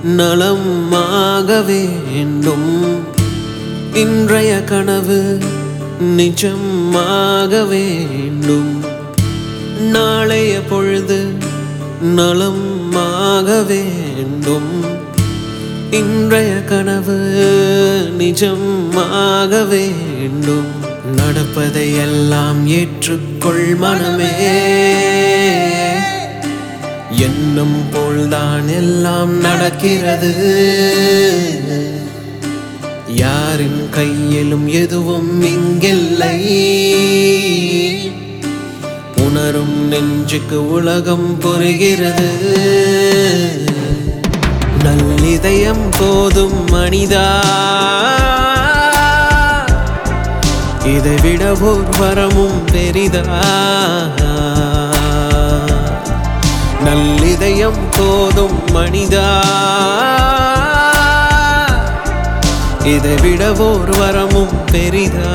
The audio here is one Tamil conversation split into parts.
நலமாக வேண்டும் இன்றைய கனவு நிஜமாக வேண்டும் நாளைய பொழுது நலமாக வேண்டும் இன்றைய கனவு நிஜமாக வேண்டும் நடப்பதை எல்லாம் ஏற்றுக்கொள் மனமே எண்ணம் போல்தான் எல்லாம் நடக்கிறது யாரின் கையிலும் எதுவும் இங்கில்லை உணரும் நெஞ்சுக்கு உலகம் புரிகிறது நல்லிதயம் போதும் மனிதா இதை விட ஓர் வரமும் பெரிதா நல்லிதயம் போதும் மனிதா இதை விட ஓர் வரமும் பெரிதா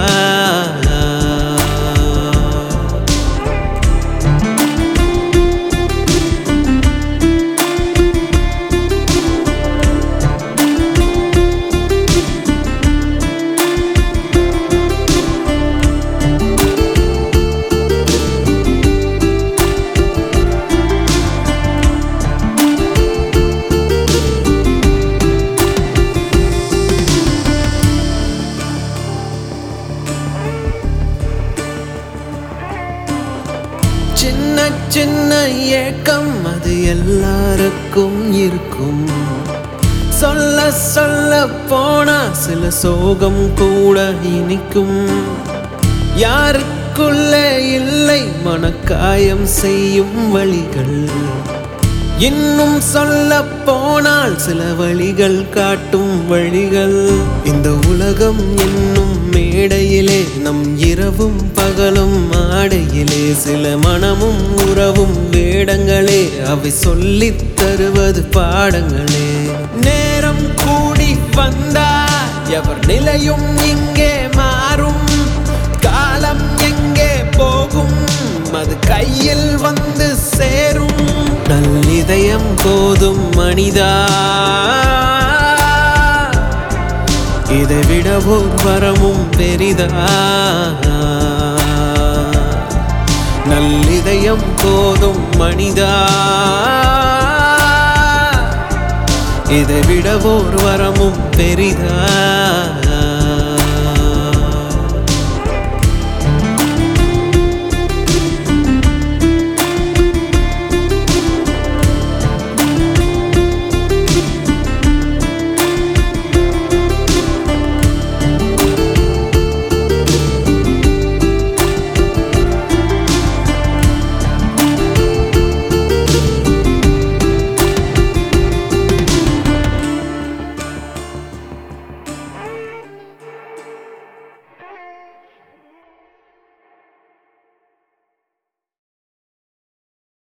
சின்ன சின்ன ஏக்கம் அது எல்லாருக்கும் இருக்கும் சொல்ல சொல்ல போனா சில சோகம் கூட இனிக்கும் யாருக்குள்ளே இல்லை மனக்காயம் செய்யும் வழிகள் இன்னும் சொல்ல போனால் சில வழிகள் காட்டும் வழிகள் இந்த உலகம் என்னும் மேடையிலே நம் இரவும் பகலும் ஆடையிலே சில மனமும் உறவும் வேடங்களே அவை சொல்லித் தருவது பாடங்களே நேரம் கூடி வந்தா எவர் நிலையும் இங்கே மாறும் காலம் எங்கே போகும் அது கையில் வந்து சேரும் நல்லிதயம் போதும் மனிதா இதை விட ஓர் வரமும் பெரிதா நல்லிதயம் போதும் மனிதா இதை விட ஓர் வரமும் பெரிதா